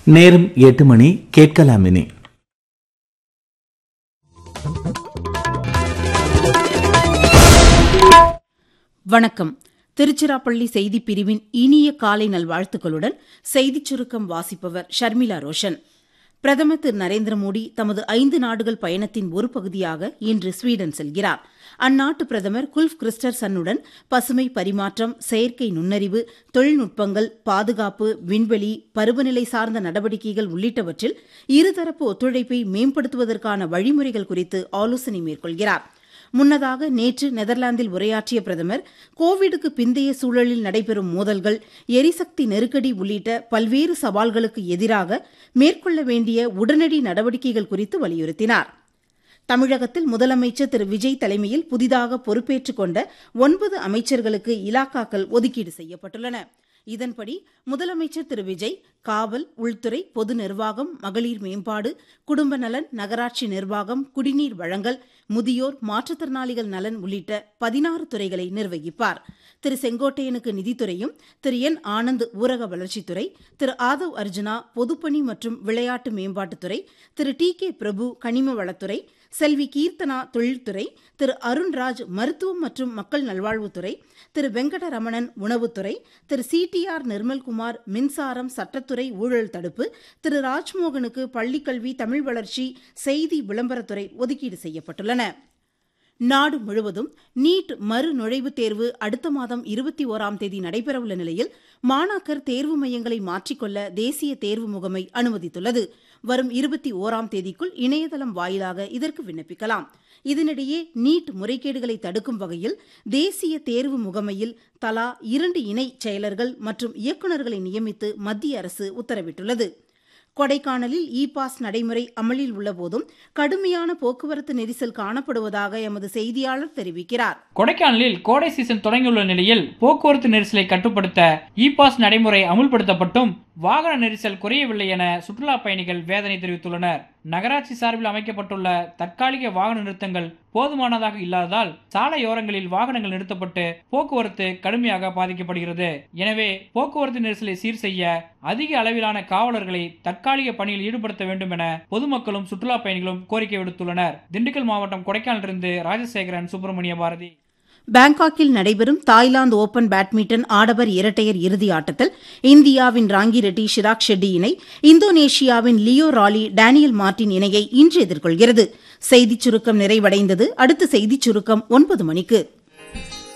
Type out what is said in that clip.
நேரம் எட்டு மணி கேட்கலாம் இனி வணக்கம் திருச்சிராப்பள்ளி செய்திப் பிரிவின் இனிய காலை நல்வாழ்த்துக்களுடன் செய்திச் சுருக்கம் வாசிப்பவர் ஷர்மிளா ரோஷன் பிரதமர் திரு நரேந்திர மோடி தமது ஐந்து நாடுகள் பயணத்தின் ஒரு பகுதியாக இன்று ஸ்வீடன் செல்கிறார் அந்நாட்டு பிரதமர் குல்ஃப் கிறிஸ்டர்சனுடன் பசுமை பரிமாற்றம் செயற்கை நுண்ணறிவு தொழில்நுட்பங்கள் பாதுகாப்பு விண்வெளி பருவநிலை சார்ந்த நடவடிக்கைகள் உள்ளிட்டவற்றில் இருதரப்பு ஒத்துழைப்பை மேம்படுத்துவதற்கான வழிமுறைகள் குறித்து ஆலோசனை மேற்கொள்கிறார் முன்னதாக நேற்று நெதர்லாந்தில் உரையாற்றிய பிரதமர் கோவிடுக்கு பிந்தைய சூழலில் நடைபெறும் மோதல்கள் எரிசக்தி நெருக்கடி உள்ளிட்ட பல்வேறு சவால்களுக்கு எதிராக மேற்கொள்ள வேண்டிய உடனடி நடவடிக்கைகள் குறித்து வலியுறுத்தினார் தமிழகத்தில் முதலமைச்சர் திரு விஜய் தலைமையில் புதிதாக பொறுப்பேற்றுக் கொண்ட ஒன்பது அமைச்சர்களுக்கு இலாக்காக்கள் ஒதுக்கீடு செய்யப்பட்டுள்ளன இதன்படி முதலமைச்சர் திரு விஜய் காவல் உள்துறை பொது நிர்வாகம் மகளிர் மேம்பாடு குடும்ப நலன் நகராட்சி நிர்வாகம் குடிநீர் வழங்கல் முதியோர் மாற்றுத்திறனாளிகள் நலன் உள்ளிட்ட பதினாறு துறைகளை நிர்வகிப்பார் திரு செங்கோட்டையனுக்கு நிதித்துறையும் திரு என் ஆனந்த் ஊரக வளர்ச்சித்துறை திரு ஆதவ் அர்ஜுனா பொதுப்பணி மற்றும் விளையாட்டு மேம்பாட்டுத்துறை திரு டி கே பிரபு கனிம வளத்துறை செல்வி கீர்த்தனா தொழில்துறை திரு அருண்ராஜ் மருத்துவம் மற்றும் மக்கள் நல்வாழ்வுத்துறை திரு வெங்கடரமணன் உணவுத்துறை Thiru C T R Nirmalkumar மின்சாரம் சட்டத்துறை ஊழல் தடுப்பு திரு ராஜ்மோகனுக்கு பள்ளிக்கல்வி தமிழ் வளர்ச்சி செய்தி விளம்பரத்துறை ஒதுக்கீடு செய்யப்பட்டுள்ளன நாடு முழுவதும் நீட் மறு நுழைவுத் தேர்வு அடுத்த மாதம் இருபத்தி ஓராம் தேதி நடைபெறவுள்ள நிலையில் மாணாக்கர் தேர்வு மையங்களை மாற்றிக்கொள்ள தேசிய தேர்வு முகமை அனுமதித்துள்ளது வரும் இருபத்தி ஓராம் தேதிக்குள் இணையதளம் வாயிலாக இதற்கு விண்ணப்பிக்கலாம் இதனிடையே நீட் முறைகேடுகளை தடுக்கும் வகையில் தேசிய தேர்வு முகமையில் தலா இரண்டு இணை செயலர்கள் மற்றும் இயக்குநர்களை நியமித்து மத்திய அரசு உத்தரவிட்டுள்ளது கொடைக்கானலில் இ பாஸ் நடைமுறை அமலில் உள்ளபோதும் கடுமையான போக்குவரத்து நெரிசல் காணப்படுவதாக எமது செய்தியாளர் தெரிவிக்கிறார் கொடைக்கானலில் கோடை சீசன் தொடங்கியுள்ள நிலையில் போக்குவரத்து நெரிசலை கட்டுப்படுத்த இ பாஸ் நடைமுறை அமுல்படுத்தப்பட்டும் வாகன நெரிசல் குறையவில்லை என சுற்றுலா பயணிகள் வேதனை தெரிவித்துள்ளனர் நகராட்சி சார்பில் அமைக்கப்பட்டுள்ள தற்காலிக வாகன நிறுத்தங்கள் போதுமானதாக இல்லாததால் சாலையோரங்களில் வாகனங்கள் நிறுத்தப்பட்டு போக்குவரத்து கடுமையாக பாதிக்கப்படுகிறது எனவே போக்குவரத்து நெரிசலை சீர் செய்ய அதிக அளவிலான காவலர்களை தற்காலிக பணியில் ஈடுபடுத்த வேண்டும் என பொதுமக்களும் சுற்றுலா பயணிகளும் கோரிக்கை விடுத்துள்ளனர் திண்டுக்கல் மாவட்டம் கொடைக்கானலிருந்து ராஜசேகரன் சுப்பிரமணிய பாரதி பாங்காக்கில் நடைபெறும் தாய்லாந்து ஓபன் பேட்மிண்டன் ஆடவர் இரட்டையர் இறுதி ஆட்டத்தில் இந்தியாவின் ராங்கி ரெட்டி ஷிராக் ஷெட்டி இணை இந்தோனேஷியாவின் லியோ ராலி டேனியல் மார்டின் இணையை இன்று எதிர்கொள்கிறது செய்திச் சுருக்கம் நிறைவடைந்தது அடுத்த செய்திச் சுருக்கம் ஒன்பது மணிக்கு